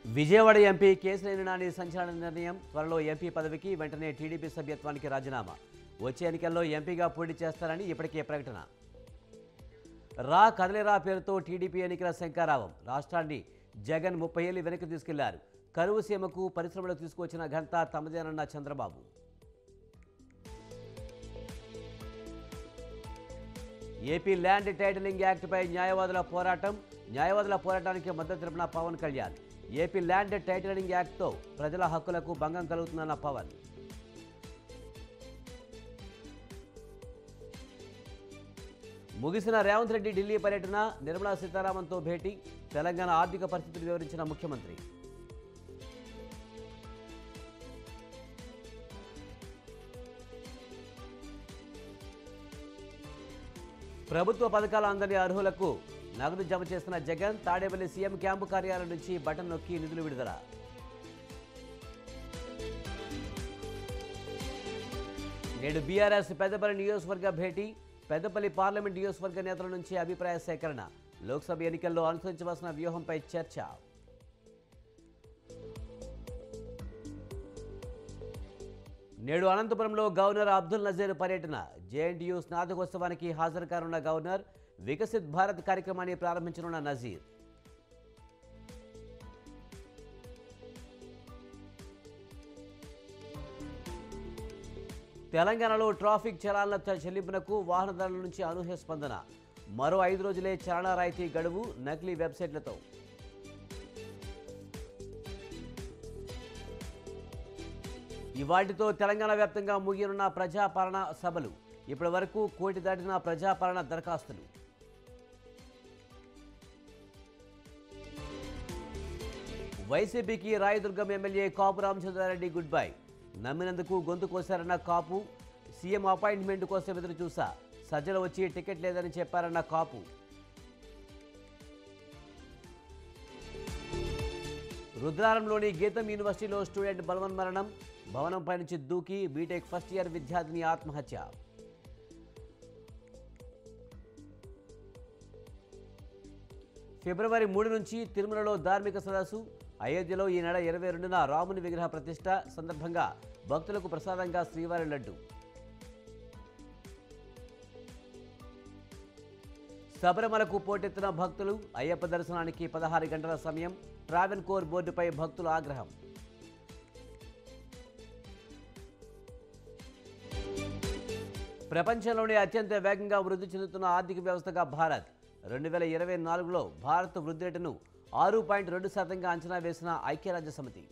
Vijayawada MP Kesineni Nani సంచలన నిర్ణయం త్వరలో ఎంపీ పదవికి వెంటనే టీడీపీ సభ్యత్వానికి రాజీనామా వచ్చే ఎన్నికల్లో ఎంపీగా పోటీ చేస్తారని ఇప్పటికే ప్రకటన రా కదలిరా పేరుతో టీడీపీ ఎన్నికల శంకారావం రాష్ట్రాన్ని జగన్ ముప్పై ఏళ్ళు వెనక్కి తీసుకెళ్లారు కరువు సీమకు పరిశ్రమలు తీసుకొచ్చిన ఘనత తమదేనన్న చంద్రబాబు ఏపీ ల్యాండ్ టైటిలింగ్ యాక్ట్పై న్యాయవాదుల పోరాటం న్యాయవాదుల పోరాటానికి మద్దతు తెలిపిన Pawan Kalyan AP land titling యాక్ట్తో ప్రజల హక్కులకు భంగం కలుగుతుందన్న పవన్ ముగిసిన రేవంత్ రెడ్డి ఢిల్లీ పర్యటన నిర్మలా సీతారామన్తో భేటీ తెలంగాణ ఆర్థిక పరిస్థితిని వివరించిన ముఖ్యమంత్రి ప్రభుత్వ పథకాల అందని అర్హులకు నగదు జమ చేస్తున్న జగన్ తాడేపల్లి సీఎం క్యాంపు కార్యాలయం నుంచి బటన్ నొక్కి నిధులు విడుదల నేడు బీఆర్ఎస్ పెద్దపల్లి నియోజకవర్గ భేటీ పెద్దపల్లి పార్లమెంట్ నియోజకవర్గ నేతల నుంచి అభిప్రాయ సేకరణ లోక్సభ ఎన్నికల్లో అనుసరించవలసిన వ్యూహంపై చర్చ నేడు అనంతపురంలో గవర్నర్ అబ్దుల్ నజీర్ పర్యటన జేఎన్టీయూ స్నాతకోత్సవానికి హాజరు కానున్న గవర్నర్ వికసిత్ భారత్ కార్యక్రమాన్ని ప్రారంభించనున్న నజీర్ తెలంగాణలో ట్రాఫిక్ చలాన్ల చ- చెల్లింపునకు వాహనదారుల నుంచి అనూహ్య స్పందన మరో ఐదు రోజులే చలనా రాయితీ గడువు నకిలీ వెబ్సైట్లతో ఇవాటితో తెలంగాణ వ్యాప్తంగా ముగియనున్న ప్రజాపాలన సభలు ఇప్పటి వరకు కోటి దాటిన ప్రజాపాలన దరఖాస్తులు వైసీపీకి Rayadurgam MLA Kapu Ramachandra Reddy good bye నమ్మినందుకు గొంతు కోశారన్న కాపు సీఎం అపాయింట్మెంట్ కోసం ఎదురు చూసా సజ్జలు వచ్చి టికెట్ లేదని చెప్పారన్న కాపు రుద్రారంలోని గీతం యూనివర్సిటీలో స్టూడెంట్ బలవన్ మరణం భవనంపై నుంచి దూకి బీటెక్ ఫస్ట్ ఇయర్ విద్యార్థిని ఆత్మహత్య ఫిబ్రవరి మూడు నుంచి తిరుమలలో ధార్మిక సదస్సు అయోధ్యలో ఈ నెల ఇరవై రెండున రాముని విగ్రహ ప్రతిష్ట సందర్భంగా భక్తులకు ప్రసాదంగా శ్రీవారి లడ్డు శబరిమలకు పోటెత్తిన భక్తులు అయ్యప్ప దర్శనానికి పదహారు గంటల సమయం ట్రావెల్ కోర్ బోర్డుపై భక్తుల ఆగ్రహం ప్రపంచంలోనే అత్యంత వేగంగా వృద్ధి చెందుతున్న ఆర్థిక వ్యవస్థగా భారత్ రెండు వేల ఇరవై నాలుగులో భారత్ వృద్ధి రేటును ఆరు పాయింట్ రెండు శాతంగా అంచనా వేసిన ఐక్యరాజ్య సమితి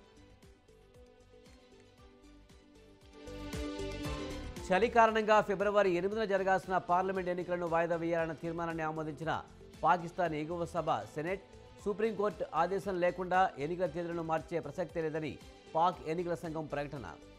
చలి కారణంగా ఫిబ్రవరి ఎనిమిదిన జరగాల్సిన పార్లమెంట్ ఎన్నికలను వాయిదా వేయాలన్న తీర్మానాన్ని ఆమోదించిన పాకిస్తాన్ ఎగువ సభ సెనెట్ సుప్రీంకోర్టు ఆదేశం లేకుండా ఎన్నికల తేదీలను మార్చే ప్రసక్తే లేదని పాక్ ఎన్నికల సంఘం ప్రకటన